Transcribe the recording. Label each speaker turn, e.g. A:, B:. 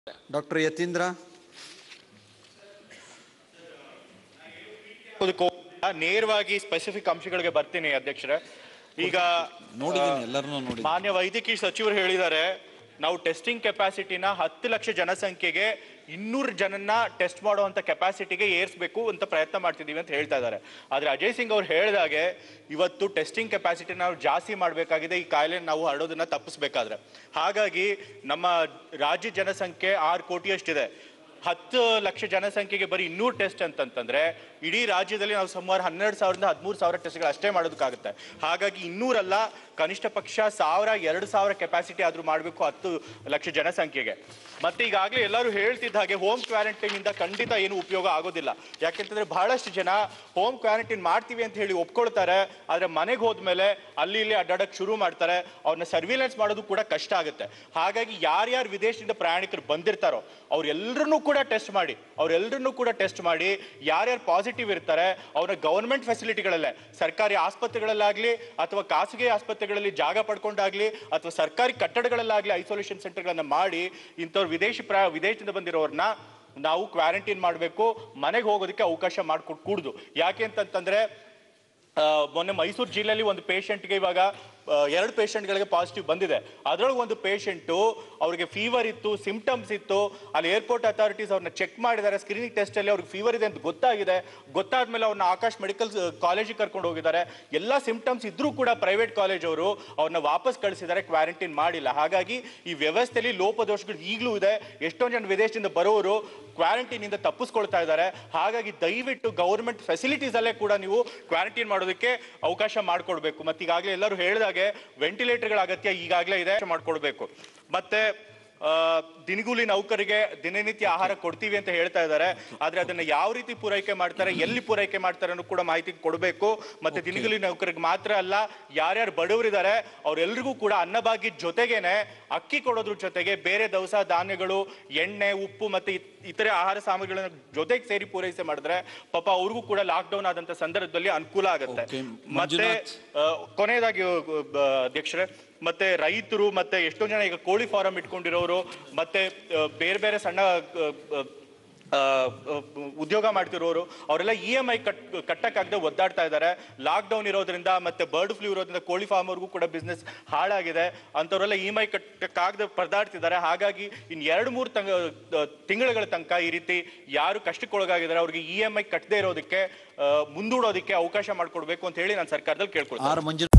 A: Doctor Yathindra
B: ಅದಕ್ಕೂ ನೇರವಾಗಿ specific ಅಂಶಗಳಿಗೆ ಬರ್ತೀನಿ ಅಧ್ಯಕ್ಷರೇ ಈಗ
A: ನೋಡಿದ್ದೀನಿ ಎಲ್ಲರನ್ನೂ ನೋಡಿ
B: ಮಾನ್ಯ ವೈದ್ಯಕೀಯ ಸಚಿವರು ಹೇಳಿದ್ದಾರೆ ನಾವು ಟೆಸ್ಟಿಂಗ್ ಕೆಪಾಸಿಟಿನ ಹತ್ತು ಲಕ್ಷ ಜನಸಂಖ್ಯೆಗೆ ಇನ್ನೂರು ಜನನ್ನ ಟೆಸ್ಟ್ ಮಾಡುವಂತ ಕೆಪಾಸಿಟಿಗೆ ಏರಿಸಬೇಕು ಅಂತ ಪ್ರಯತ್ನ ಮಾಡ್ತಿದೀವಿ ಅಂತ ಹೇಳ್ತಾ ಇದ್ದಾರೆ ಆದ್ರೆ ಅಜಯ್ ಸಿಂಗ್ ಅವ್ರು ಹೇಳಿದಾಗೆ ಇವತ್ತು ಟೆಸ್ಟಿಂಗ್ ಕೆಪಾಸಿಟಿ ನಾವು ಜಾಸ್ತಿ ಮಾಡಬೇಕಾಗಿದೆ ಈ ಕಾಯಿಲೆ ನಾವು ಹರಡೋದನ್ನ ತಪ್ಪಿಸ್ಬೇಕಾದ್ರೆ ಹಾಗಾಗಿ ನಮ್ಮ ರಾಜ್ಯ ಜನಸಂಖ್ಯೆ ಆರು ಕೋಟಿಯಷ್ಟಿದೆ ಹತ್ತು ಲಕ್ಷ ಜನಸಂಖ್ಯೆಗೆ ಬರೀ ಇನ್ನೂರು ಟೆಸ್ಟ್ ಅಂತಂತಂದ್ರೆ ಇಡೀ ರಾಜ್ಯದಲ್ಲಿ ನಾವು ಸುಮಾರು ಹನ್ನೆರಡು ಸಾವಿರದಿಂದ ಹದಿಮೂರು ಸಾವಿರ ಟೆಸ್ಟ್ಗಳು ಅಷ್ಟೇ ಮಾಡೋದಕ್ಕಾಗುತ್ತೆ ಹಾಗಾಗಿ ಇನ್ನೂರಲ್ಲ ಕನಿಷ್ಠ ಪಕ್ಷ ಸಾವಿರ ಎರಡು ಸಾವಿರ ಕೆಪಾಸಿಟಿ ಆದ್ರೂ ಮಾಡಬೇಕು ಹತ್ತು ಲಕ್ಷ ಜನಸಂಖ್ಯೆಗೆ ಮತ್ತೆ ಈಗಾಗಲೇ ಎಲ್ಲರೂ ಹೇಳ್ತಿದ್ದ ಹಾಗೆ ಹೋಮ್ ಕ್ವಾರಂಟೈನ್ ಇಂದ ಖಂಡಿತ ಏನು ಉಪಯೋಗ ಆಗೋದಿಲ್ಲ ಯಾಕೆಂತಂದ್ರೆ ಬಹಳಷ್ಟು ಜನ ಹೋಮ್ ಕ್ವಾರಂಟೈನ್ ಮಾಡ್ತೀವಿ ಅಂತ ಹೇಳಿ ಒಪ್ಕೊಳ್ತಾರೆ ಆದ್ರೆ ಮನೆಗೆ ಹೋದ್ಮೇಲೆ ಅಲ್ಲಿ ಇಲ್ಲಿ ಅಡ್ಡಾಡಕ್ ಶುರು ಮಾಡ್ತಾರೆ ಅವ್ರನ್ನ ಸರ್ವಿಲೆನ್ಸ್ ಮಾಡೋದು ಕೂಡ ಕಷ್ಟ ಆಗುತ್ತೆ ಹಾಗಾಗಿ ಯಾರ್ಯಾರು ವಿದೇಶದಿಂದ ಪ್ರಯಾಣಿಕರು ಬಂದಿರ್ತಾರೋ ಅವ್ರೆಲ್ಲರನ್ನೂ ಕೂಡ ಟೆಸ್ಟ್ ಮಾಡಿ ಅವ್ರೆಲ್ಲರನ್ನೂ ಕೂಡ ಟೆಸ್ಟ್ ಮಾಡಿ ಯಾರ್ಯಾರು ಪಾಸಿಟಿವ್ ಇರ್ತಾರೆ ಅವ್ರನ್ನ ಗವರ್ಮೆಂಟ್ ಫೆಸಿಲಿಟಿಗಳಲ್ಲೇ ಸರ್ಕಾರಿ ಆಸ್ಪತ್ರೆಗಳಲ್ಲಾಗ್ಲಿ ಅಥವಾ ಖಾಸಗಿ ಆಸ್ಪತ್ರೆಗಳಲ್ಲಿ ಜಾಗ ಪಡ್ಕೊಂಡಾಗ್ಲಿ ಅಥವಾ ಸರ್ಕಾರಿ ಕಟ್ಟಡಗಳಲ್ಲಾಗ್ಲಿ ಐಸೋಲೇಷನ್ ಸೆಂಟರ್ಗಳನ್ನ ಮಾಡಿ ಇಂಥವ್ರು ವಿದೇಶಿ ಪ್ರ ವಿದೇಶದಿಂದ ಬಂದಿರೋರ್ನ ನಾವು ಕ್ವಾರಂಟೈನ್ ಮಾಡಬೇಕು ಮನೆಗೆ ಹೋಗೋದಕ್ಕೆ ಅವಕಾಶ ಮಾಡಿಕೊಟ್ಟು ಕೂಡುದು ಯಾಕೆ ಅಂತಂತಂದ್ರೆ ಆ, ಮೊನ್ನೆ ಮೈಸೂರು ಜಿಲ್ಲೆಯಲ್ಲಿ ಒಂದು ಪೇಷಂಟ್ಗೆ ಇವಾಗ ಆ, ಎರಡು ಪೇಷಂಟ್ಗಳಿಗೆ ಪಾಸಿಟಿವ್ ಬಂದಿದೆ ಅದರೊಳಗೆ ಒಂದು ಪೇಷಂಟು ಅವ್ರಿಗೆ ಫೀವರ್ ಇತ್ತು ಸಿಂಪ್ಟಮ್ಸ್ ಇತ್ತು ಅಲ್ಲಿ ಏರ್ಪೋರ್ಟ್ ಅಥಾರಿಟೀಸ್ ಅವ್ರನ್ನ ಚೆಕ್ ಮಾಡಿದ್ದಾರೆ ಸ್ಕ್ರೀನಿಂಗ್ ಟೆಸ್ಟ್ ಅಲ್ಲಿ ಅವ್ರಿಗೆ ಫೀವರ್ ಇದೆ ಅಂತ ಗೊತ್ತಾಗಿದೆ ಗೊತ್ತಾದ್ಮೇಲೆ ಅವ್ರನ್ನ ಆಕಾಶ್ ಮೆಡಿಕಲ್ ಕಾಲೇಜಿಗೆ ಕರ್ಕೊಂಡು ಹೋಗಿದ್ದಾರೆ ಎಲ್ಲ ಸಿಂಪ್ಟಮ್ಸ್ ಇದ್ರೂ ಕೂಡ ಪ್ರೈವೇಟ್ ಕಾಲೇಜ್ ಅವರು ಅವ್ರನ್ನ ವಾಪಸ್ ಕಳಿಸಿದ್ದಾರೆ ಕ್ವಾರಂಟೈನ್ ಮಾಡಿಲ್ಲ ಹಾಗಾಗಿ ಈ ವ್ಯವಸ್ಥೆಯಲ್ಲಿ ಲೋಪದೋಷಗಳು ಈಗಲೂ ಇದೆ ಎಷ್ಟೊಂದು ಜನ ವಿದೇಶದಿಂದ ಬರೋರು ಕ್ವಾರಂಟೈನ್ ಇಂದ ತಪ್ಪಿಸ್ಕೊಳ್ತಾ ಇದ್ದಾರೆ ಹಾಗಾಗಿ ದಯವಿಟ್ಟು ಗೌರ್ಮೆಂಟ್ ಫೆಸಿಲಿಟೀಸ್ ಅಲ್ಲೇ ಕೂಡ ನೀವು ಕ್ವಾರಂಟೈನ್ ಮಾಡೋದಕ್ಕೆ ಅವಕಾಶ ಮಾಡಿಕೊಡ್ಬೇಕು ಮತ್ತೆ ಈಗಾಗಲೇ ಎಲ್ಲರೂ ಹೇಳಿದಾಗೆ ವೆಂಟಿಲೇಟರ್ಗಳ ಅಗತ್ಯ ಈಗಾಗಲೇ ಇದೆ ಮಾಡ್ಕೊಡ್ಬೇಕು ಮತ್ತೆ ಆ, ದಿನಗೂಲಿ ನೌಕರಿಗೆ ದಿನನಿತ್ಯ ಆಹಾರ ಕೊಡ್ತೀವಿ ಅಂತ ಹೇಳ್ತಾ ಇದ್ದಾರೆ ಆದ್ರೆ ಅದನ್ನ ಯಾವ ರೀತಿ ಪೂರೈಕೆ ಮಾಡ್ತಾರೆ ಎಲ್ಲಿ ಪೂರೈಕೆ ಮಾಡ್ತಾರೆ ಅನ್ನೋ ಕೂಡ ಮಾಹಿತಿ ಕೊಡಬೇಕು ಮತ್ತೆ ದಿನಗೂಲಿ ನೌಕರಿಗೆ ಮಾತ್ರ ಅಲ್ಲ ಯಾರ್ಯಾರು ಬಡವರಿದ್ದಾರೆ ಅವ್ರೆಲ್ರಿಗೂ ಕೂಡ ಅನ್ನಭಾಗ್ಯದ ಜೊತೆಗೇನೆ ಅಕ್ಕಿ ಕೊಡೋದ್ರ ಜೊತೆಗೆ ಬೇರೆ ದವಸ ಧಾನ್ಯಗಳು ಎಣ್ಣೆ ಉಪ್ಪು ಮತ್ತೆ ಇತ್- ಇತರೆ ಆಹಾರ ಸಾಮಗ್ರಿಗಳನ್ನ ಜೊತೆಗೆ ಸೇರಿ ಪೂರೈಕೆ ಮಾಡಿದ್ರೆ ಪಾಪ ಅವ್ರಿಗೂ ಕೂಡ ಲಾಕ್ ಡೌನ್ ಆದಂತ ಸಂದರ್ಭದಲ್ಲಿ ಅನುಕೂಲ ಆಗುತ್ತೆ
A: Okay,
B: ಮತ್ತೆ
A: ಮಂಜುನಾಥ್.
B: ಆ, ಕೊನೆಯದಾಗಿ ಆ, ಬ- ಅಧ್ಯಕ್ಷರೇ ಮತ್ತೆ ರೈತರು ಮತ್ತೆ ಎಷ್ಟೋ ಜನ ಈಗ ಕೋಳಿ ಫಾರಂ ಇಟ್ಕೊಂಡಿರೋರು ಮತ್ತೆ ಆ, ಬೇರೆ ಬೇರೆ ಸಣ್ಣ ಆ, ಆ, ಆ, ಉದ್ಯೋಗ ಮಾಡ್ತಿರೋರು ಅವರೆಲ್ಲ ಇ ಎಂ ಐ ಕಟ್ ಕಟ್ಟಕ್ಕಾಗದೆ ಒದ್ದಾಡ್ತಾ ಇದ್ದಾರೆ ಲಾಕ್ ಡೌನ್ ಇರೋದ್ರಿಂದ ಮತ್ತೆ ಬರ್ಡ್ ಫ್ಲೂ ಇರೋದ್ರಿಂದ ಕೋಳಿ ಫಾರ್ಮ್ ಅವ್ರಿಗೂ ಕೂಡ ಬಿಸ್ನೆಸ್ ಹಾಳಾಗಿದೆ ಅಂತವರೆಲ್ಲ ಇ ಎಂ ಐ ಕಟ್ಟಕ್ಕಾಗದೆ ಪರದಾಡ್ತಿದ್ದಾರೆ ಹಾಗಾಗಿ ಇನ್ ಎರಡು ಮೂರು ತಂಗ ತಿಂಗಳುಗಳ ತನಕ ಈ ರೀತಿ ಯಾರು ಕಷ್ಟಕ್ಕೊಳಗಾಗಿದ್ದಾರೆ ಅವ್ರಿಗೆ ಇ ಎಂ ಐ ಕಟ್ಟದೇ ಇರೋದಕ್ಕೆ ಆ, ಮುಂದೂಡೋದಕ್ಕೆ ಅವಕಾಶ ಮಾಡಿಕೊಡ್ಬೇಕು ಅಂತ ಹೇಳಿ ನಾನು ಸರ್ಕಾರದಲ್ಲಿ ಕೇಳ್ಕೊಳ್ತೀನಿ
A: ಆರ್ ಮಂಜು